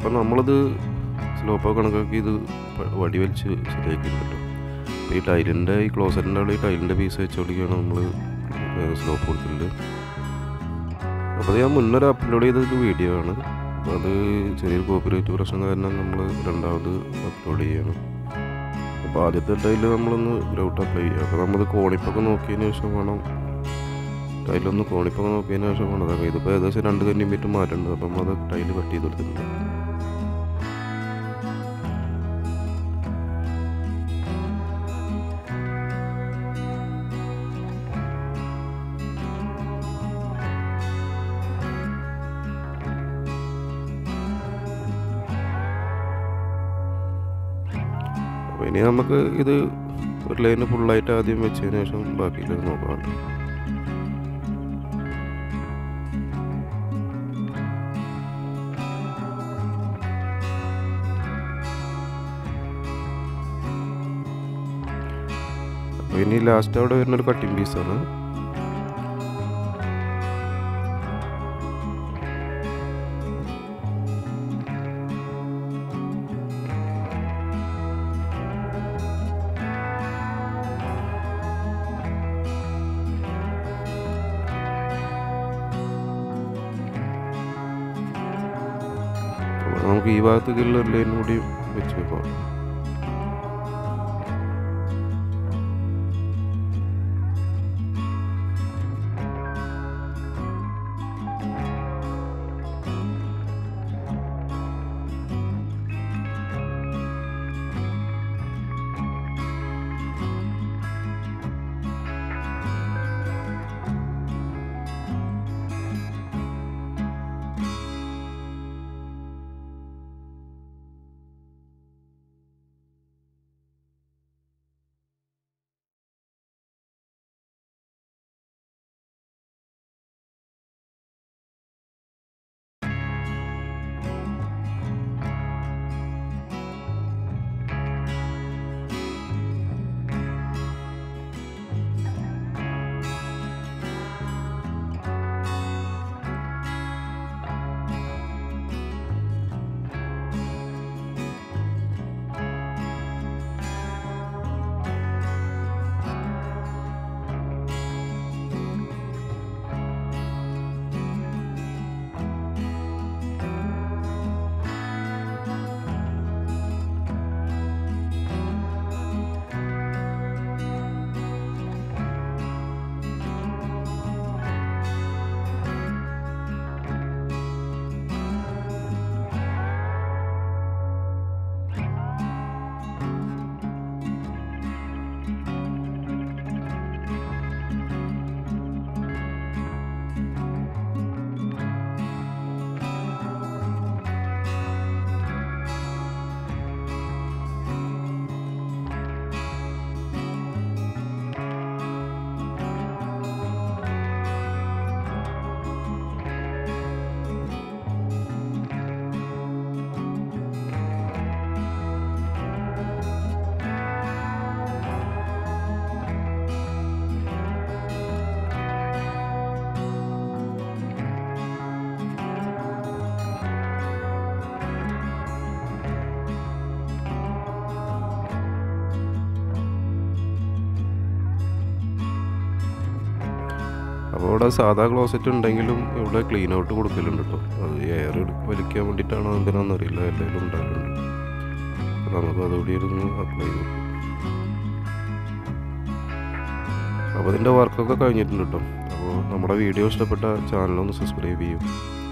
അപ്പം നമ്മളിത് സ്ലോപ്പ് കണക്കാക്കി ഇത് പ- വടി വലിച്ച് ശരിയാക്കിയിട്ടുണ്ട് കേട്ടോ അപ്പോൾ ഈ ടൈലിൻ്റെ ഈ ക്ലോസറ്റിൻ്റെ അവിടെ ഈ ടൈലിൻ്റെ പീസ് വെച്ചുകൊണ്ടിരിക്കുകയാണ് നമ്മൾ സ്ലോപ്പ് കൊടുക്കല് അപ്പോൾ അത് ഞാൻ മുന്നൊരു അപ്ലോഡ് ചെയ്തൊരു വീഡിയോ ആണ് അപ്പോൾ അത് ചെറിയൊരു കോപ്പിറൈറ്റ് പ്രശ്നം കാരണം നമ്മൾ രണ്ടാമത് അപ്ലോഡ് ചെയ്യണം അപ്പോൾ ആദ്യത്തെ ടൈല് നമ്മളൊന്ന് ഗ്രൗട്ട് അപ്ലൈ ചെയ്യുക അപ്പോൾ നമ്മൾ കോണിപ്പൊക്കെ നോക്കിയതിന് ശേഷം വേണം ടൈലൊന്ന് കോണിപ്പൊക്കെ നോക്കിയതിന് ശേഷം വേണം അതൊക്കെ ഇതിപ്പോൾ ഏകദേശം രണ്ട് സെൻറ്റിമീറ്റർ മാറ്റുണ്ട് അപ്പം നമ്മൾ അത് ടൈല് കട്ട് ചെയ്ത് കൊടുത്തിട്ടുണ്ട് അപ്പോൾ ഇനി നമുക്ക് ഇത് ഒരു ലൈന് ഫുള്ളായിട്ട് ആദ്യം വെച്ചതിന് ശേഷം ബാക്കിയിലേക്ക് നോക്കാം അപ്പോൾ ഇനി ലാസ്റ്റ് അവിടെ വരുന്ന ഒരു കട്ടിങ് പീസാണ് അപ്പോൾ നമുക്ക് ഈ ഭാഗത്തേക്കുള്ള ഒരു ലൈൻ കൂടി വെച്ച് വെക്കാം അപ്പോൾ ഇവിടെ സാധാ ക്ലോസറ്റ് ഉണ്ടെങ്കിലും ഇവിടെ ക്ലീൻ ഔട്ട് കൊടുക്കലുണ്ട് കേട്ടോ അത് എയർ വലിക്കാൻ വേണ്ടിയിട്ടാണോ എന്തിനാണെന്ന് അറിയില്ല എല്ലാവരും ഉണ്ടാകലുണ്ട് അപ്പോൾ നമുക്ക് അതുകൂടി ഇരുന്ന് അപ്ലൈ ചെയ്തു അപ്പോൾ ഇതിൻ്റെ വർക്കൊക്കെ കഴിഞ്ഞിട്ടുണ്ട് കേട്ടോ അപ്പോൾ നമ്മുടെ വീഡിയോ ഇഷ്ടപ്പെട്ട ചാനലൊന്ന് സബ്സ്ക്രൈബ് ചെയ്യും